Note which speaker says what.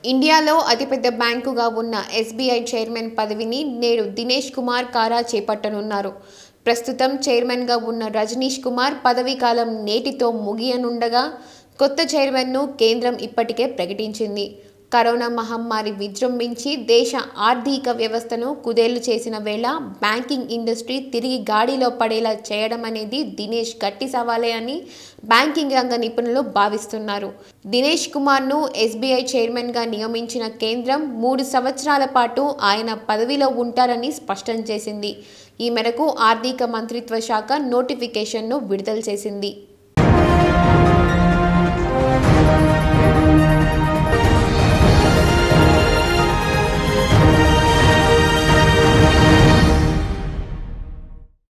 Speaker 1: ఇండియాలో అతిపెద్ద బ్యాంకుగా ఉన్న ఎస్బీఐ చైర్మన్ పదవిని నేడు దినేష్ కుమార్ కారా చేపట్టనున్నారు ప్రస్తుతం చైర్మన్గా ఉన్న రజనీష్ కుమార్ పదవీ కాలం నేటితో ముగియనుండగా కొత్త చైర్మన్ను కేంద్రం ఇప్పటికే ప్రకటించింది కరోనా మహమ్మారి విజృంభించి దేశ ఆర్థిక వ్యవస్థను కుదేలు చేసిన వేళ బ్యాంకింగ్ ఇండస్ట్రీ తిరిగి గాడిలో పడేలా చేయడం అనేది దినేష్ గట్టి సవాలే అని బ్యాంకింగ్ రంగ నిపుణులు భావిస్తున్నారు దినేష్ కుమార్ను ఎస్బీఐ చైర్మన్గా నియమించిన కేంద్రం మూడు సంవత్సరాల పాటు ఆయన పదవిలో ఉంటారని స్పష్టం చేసింది ఈ మేరకు ఆర్థిక మంత్రిత్వ శాఖ నోటిఫికేషన్ను విడుదల చేసింది